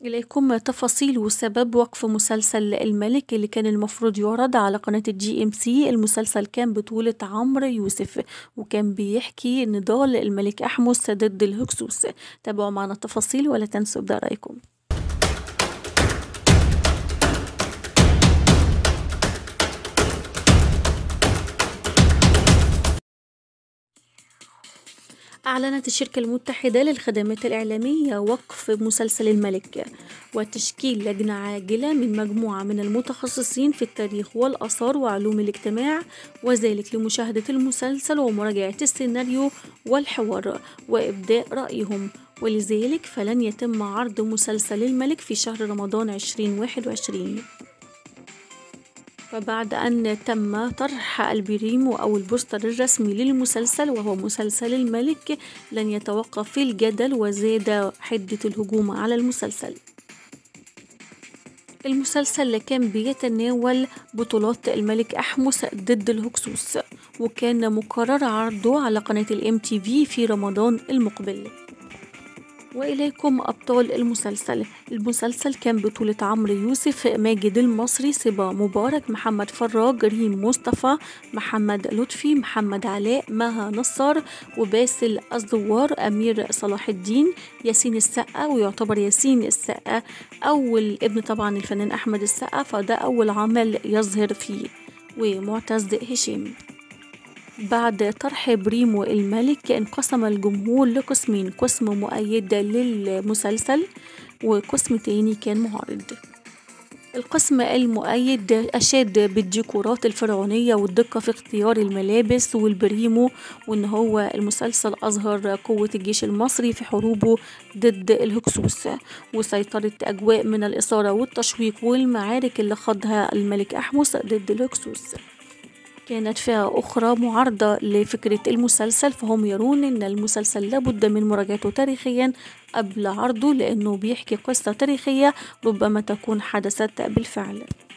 إليكم تفاصيل وسبب وقف مسلسل الملك اللي كان المفروض يعرض على قناة الجي ام سي المسلسل كان بطولة عمرو يوسف وكان بيحكي نضال الملك أحمس ضد الهكسوس تابعوا معنا التفاصيل ولا تنسوا إبداء رأيكم أعلنت الشركة المتحدة للخدمات الإعلامية وقف مسلسل الملك وتشكيل لجنة عاجلة من مجموعة من المتخصصين في التاريخ والآثار وعلوم الاجتماع وذلك لمشاهدة المسلسل ومراجعة السيناريو والحوار وإبداء رأيهم ولذلك فلن يتم عرض مسلسل الملك في شهر رمضان 2021 وبعد أن تم طرح البريمو أو البوستر الرسمي للمسلسل وهو مسلسل الملك لن يتوقف الجدل وزاد حدة الهجوم على المسلسل المسلسل كان بيتناول بطولات الملك أحمس ضد الهكسوس وكان مقرر عرضه على قناة الام تي في في رمضان المقبل وإليكم أبطال المسلسل المسلسل كان بطولة عمرو يوسف ماجد المصري صبا مبارك محمد فراج ريم مصطفى محمد لطفي محمد علاء مها نصار وباسل الزوار أمير صلاح الدين ياسين السقا ويعتبر ياسين السقا أول ابن طبعا الفنان أحمد السقا فده أول عمل يظهر فيه ومعتز هشام بعد طرح بريمو الملك انقسم الجمهور لقسمين قسم مؤيد للمسلسل وقسم تاني كان معارض القسم المؤيد أشاد بالديكورات الفرعونية والدقة في اختيار الملابس والبريمو وإن هو المسلسل أظهر قوة الجيش المصري في حروبه ضد الهكسوس وسيطرة أجواء من الإثارة والتشويق والمعارك اللي خاضها الملك أحمس ضد الهكسوس كانت فئة أخرى معارضة لفكرة المسلسل فهم يرون أن المسلسل لابد من مراجعته تاريخيا قبل عرضه لأنه بيحكي قصة تاريخية ربما تكون حدثت بالفعل